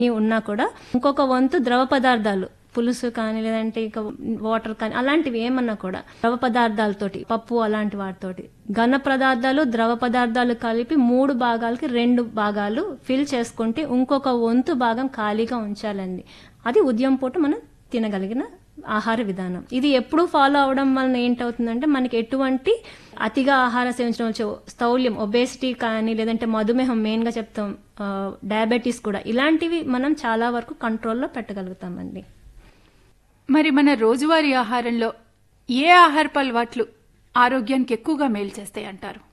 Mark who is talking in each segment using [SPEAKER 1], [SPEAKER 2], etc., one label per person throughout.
[SPEAKER 1] ఉన్నా కూడా ఇంకొక వంతు ద్రవ పదార్థాలు పులుసు కానీ లేదంటే ఇక వాటర్ కానీ అలాంటివి ఏమన్నా కూడా ద్రవ పదార్థాలతోటి పప్పు అలాంటి వాటితోటి ఘన పదార్థాలు ద్రవ పదార్థాలు కలిపి మూడు భాగాలకి రెండు భాగాలు ఫిల్ చేసుకుంటే ఇంకొక వంతు భాగం ఖాళీగా ఉంచాలండి అది ఉదయం పూట మనం తినగలిగిన ఆహార విధానం ఇది ఎప్పుడు ఫాలో అవడం వలన ఏంటవుతుందంటే మనకి ఎటువంటి అతిగా ఆహార సేవించడం వచ్చే స్థౌల్యం ఒబేసిటీ కానీ లేదంటే మధుమేహం మెయిన్ గా చెప్తాం డయాబెటీస్ కూడా ఇలాంటివి మనం చాలా వరకు కంట్రోల్లో పెట్టగలుగుతామండి
[SPEAKER 2] మరి మన రోజువారీ ఆహారంలో ఏ ఆహారపు అలవాట్లు ఆరోగ్యానికి ఎక్కువగా మేలు చేస్తాయి అంటారు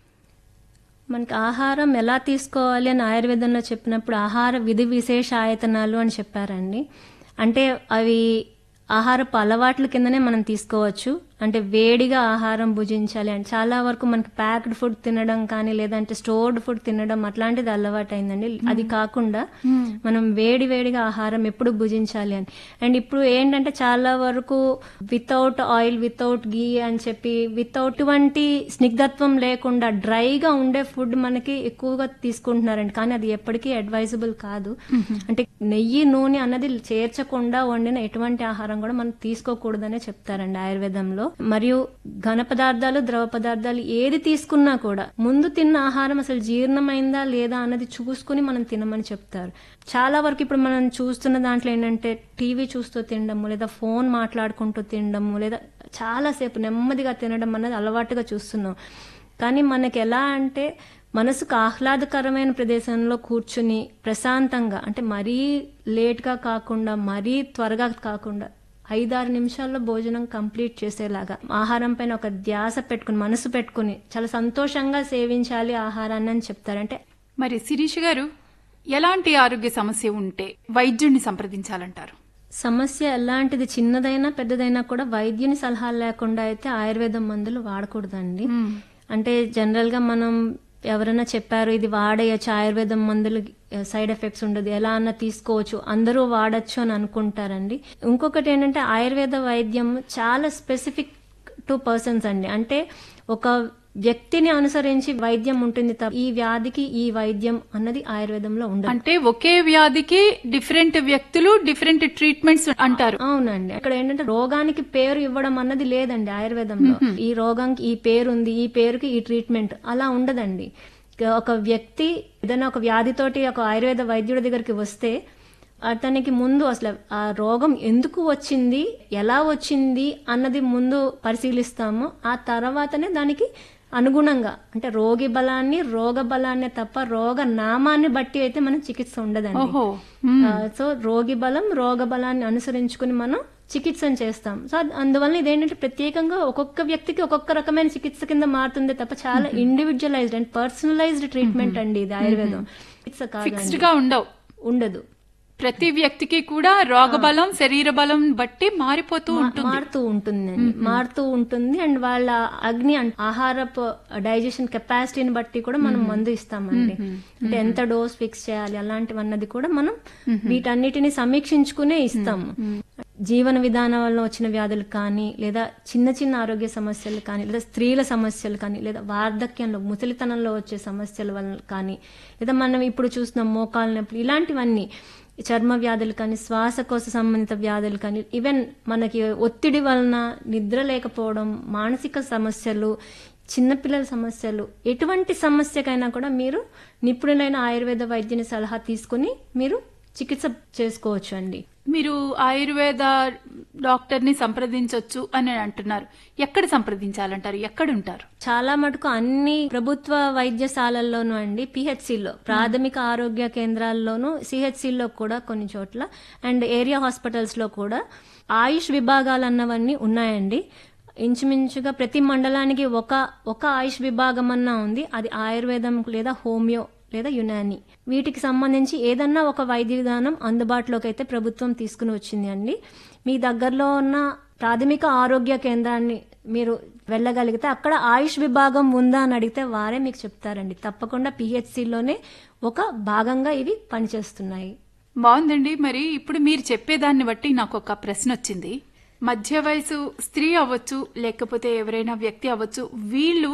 [SPEAKER 1] మనకి ఆహారం ఎలా తీసుకోవాలి అని ఆయుర్వేదంలో చెప్పినప్పుడు ఆహార విధి విశేష ఆయతనాలు అని చెప్పారండి అంటే అవి ఆహారపు అలవాట్ల కిందనే మనం తీసుకోవచ్చు అంటే వేడిగా ఆహారం భుజించాలి అంటే చాలా వరకు మనకి ప్యాక్డ్ ఫుడ్ తినడం కానీ లేదంటే స్టోర్డ్ ఫుడ్ తినడం అట్లాంటిది అలవాటు అయిందండి అది కాకుండా మనం వేడి వేడిగా ఆహారం ఎప్పుడు భుజించాలి అని అండ్ ఇప్పుడు ఏంటంటే చాలా వరకు వితౌట్ ఆయిల్ వితౌట్ గీ అని చెప్పి వితౌట్ వంటి స్నిగ్ధత్వం లేకుండా డ్రైగా ఉండే ఫుడ్ మనకి ఎక్కువగా తీసుకుంటున్నారండి కానీ అది ఎప్పటికీ అడ్వైజబుల్ కాదు అంటే నెయ్యి నూనె అన్నది చేర్చకుండా వండిన ఎటువంటి ఆహారం కూడా మనం తీసుకోకూడదనే చెప్తారండి ఆయుర్వేదంలో మరియు ఘన పదార్థాలు ద్రవ పదార్థాలు ఏది తీసుకున్నా కూడా ముందు తిన్న ఆహారం అసలు జీర్ణమైందా లేదా అన్నది చూసుకుని మనం తినమని చెప్తారు చాలా వరకు ఇప్పుడు మనం చూస్తున్న దాంట్లో ఏంటంటే టీవీ చూస్తూ తినడము లేదా ఫోన్ మాట్లాడుకుంటూ తినడము లేదా చాలాసేపు నెమ్మదిగా తినడం అన్నది అలవాటుగా చూస్తున్నాం కానీ మనకి ఎలా అంటే మనసుకు ఆహ్లాదకరమైన ప్రదేశంలో కూర్చుని ప్రశాంతంగా అంటే మరీ లేట్గా కాకుండా మరీ త్వరగా కాకుండా ఐదారు నిమిషాల్లో భోజనం కంప్లీట్ చేసేలాగా ఆహారం పైన ఒక ధ్యాస పెట్టుకుని మనసు పెట్టుకుని చాలా సంతోషంగా సేవించాలి ఆహారాన్ని అని చెప్తారంటే
[SPEAKER 2] మరి శిరీష్ గారు ఎలాంటి ఆరోగ్య సమస్య ఉంటే వైద్యుడిని సంప్రదించాలంటారు
[SPEAKER 1] సమస్య ఎలాంటిది చిన్నదైనా పెద్దదైనా కూడా వైద్యుని సలహా లేకుండా అయితే ఆయుర్వేదం మందులు వాడకూడదండి అంటే జనరల్ గా మనం ఎవరైనా చెప్పారు ఇది వాడేయచ్చు ఆయుర్వేదం మందులు సైడ్ ఎఫెక్ట్స్ ఉండదు ఎలా అన్నా తీసుకోవచ్చు అందరూ వాడచ్చు అని అనుకుంటారండి ఇంకొకటి ఏంటంటే ఆయుర్వేద వైద్యం చాలా స్పెసిఫిక్ టు పర్సన్స్ అండి అంటే ఒక వ్యక్తిని అనుసరించి వైద్యం ఉంటుంది తప్ప ఈ వ్యాధికి ఈ వైద్యం అన్నది ఆయుర్వేదంలో ఉండదు
[SPEAKER 2] అంటే ఒకే వ్యాధికి డిఫరెంట్ వ్యక్తులు డిఫరెంట్ ట్రీట్మెంట్స్ అంటారు
[SPEAKER 1] అవునండి ఇక్కడ ఏంటంటే రోగానికి పేరు ఇవ్వడం అన్నది లేదండి ఆయుర్వేదంలో ఈ రోగానికి ఈ పేరు ఉంది ఈ పేరుకి ఈ ట్రీట్మెంట్ అలా ఉండదండి ఒక వ్యక్తి ఏదైనా ఒక వ్యాధితోటి ఒక ఆయుర్వేద వైద్యుడి దగ్గరికి వస్తే అతనికి ముందు అసలు ఆ రోగం ఎందుకు వచ్చింది ఎలా వచ్చింది అన్నది ముందు పరిశీలిస్తాము ఆ తర్వాతనే దానికి అనుగుణంగా అంటే రోగి బలాన్ని రోగ బలాన్ని తప్ప రోగ నామాన్ని బట్టి అయితే మనం చికిత్స ఉండదండి
[SPEAKER 2] ఓహో
[SPEAKER 1] ఆ, సో రోగి బలం రోగ బలాన్ని అనుసరించుకుని మనం చికిత్సను చేస్తాం సో అది- అందువల్ల ఇదేంటంటే ప్రత్యేకంగా ఒక్కొక్క వ్యక్తికి ఒక్కొక్క రకమైన చికిత్స కింద మారుతుంది తప్ప చాలా ఇండివిజువలైజ్డ్ అండ్ పర్సనలైజ్డ్ ట్రీట్మెంట్ అండి ఇది ఆయుర్వేదం చికిత్స
[SPEAKER 2] ఫిక్స్డ్
[SPEAKER 1] కాదు
[SPEAKER 2] గా ఉండవు
[SPEAKER 1] ఉండదు
[SPEAKER 2] ప్రతి వ్యక్తికి కూడా రోగ బలం శరీర బలం బట్టి మారిపోతూ ఉంటుంది
[SPEAKER 1] మారుతూ ఉంటుందండి మారుతూ ఉంటుంది అండ్ వాళ్ళ అగ్ని అండ్ ఆహారపు డైజెషన్ కెపాసిటీని బట్టి కూడా మనం మందు ఇస్తామండి అంటే ఎంత డోస్ ఫిక్స్ చేయాలి అలాంటివన్నది కూడా మనం వీటన్నిటిని సమీక్షించుకునే ఇస్తాము జీవన విధానం వల్ల వచ్చిన వ్యాధులు కానీ లేదా చిన్న చిన్న ఆరోగ్య సమస్యలు కానీ లేదా స్త్రీల సమస్యలు కానీ లేదా వార్ధక్యంలో ముసలితనంలో వచ్చే సమస్యల వల్ల కానీ లేదా మనం ఇప్పుడు చూస్తున్న మోకాలు నొప్పులు ఇలాంటివన్నీ చర్మ వ్యాధులు కానీ శ్వాసకోశ సంబంధిత వ్యాధులు కానీ ఈవెన్ మనకి ఒత్తిడి వలన నిద్ర లేకపోవడం మానసిక సమస్యలు చిన్నపిల్లల సమస్యలు ఎటువంటి సమస్యకైనా కూడా మీరు నిపుణులైన ఆయుర్వేద వైద్యుని సలహా తీసుకుని మీరు చికిత్స చేసుకోవచ్చు అండి
[SPEAKER 2] మీరు ఆయుర్వేద డాక్టర్ ని సంప్రదించవచ్చు అని అంటున్నారు ఎక్కడ సంప్రదించాలంటారు ఎక్కడ ఉంటారు
[SPEAKER 1] చాలా మటుకు అన్ని ప్రభుత్వ వైద్యశాలల్లోనూ అండి పిహెచ్సిలో ప్రాథమిక ఆరోగ్య కేంద్రాల్లోనూ సిహెచ్సిలో కూడా కొన్ని చోట్ల అండ్ ఏరియా హాస్పిటల్స్ లో కూడా ఆయుష్ విభాగాలు అన్నవన్నీ ఉన్నాయండి ఇంచుమించుగా ప్రతి మండలానికి ఒక ఒక ఆయుష్ విభాగం అన్నా ఉంది అది ఆయుర్వేదం లేదా హోమియో లేదా యునాని వీటికి సంబంధించి ఏదన్నా ఒక వైద్య విధానం అందుబాటులోకి అయితే ప్రభుత్వం తీసుకుని వచ్చింది అండి మీ దగ్గరలో ఉన్న ప్రాథమిక ఆరోగ్య కేంద్రాన్ని మీరు వెళ్ళగలిగితే అక్కడ ఆయుష్ విభాగం ఉందా అని అడిగితే వారే మీకు చెప్తారండి తప్పకుండా పిహెచ్సిలోనే ఒక భాగంగా ఇవి పనిచేస్తున్నాయి
[SPEAKER 2] బాగుందండి మరి ఇప్పుడు మీరు చెప్పేదాన్ని బట్టి నాకు ఒక ప్రశ్న వచ్చింది మధ్య వయసు స్త్రీ అవ్వచ్చు లేకపోతే ఎవరైనా వ్యక్తి అవ్వచ్చు వీళ్ళు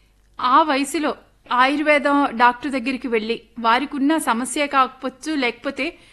[SPEAKER 2] ఆ వయసులో ఆయుర్వేదం డాక్టర్ దగ్గరికి వెళ్ళి వారికి ఉన్న సమస్య కాకపోవచ్చు లేకపోతే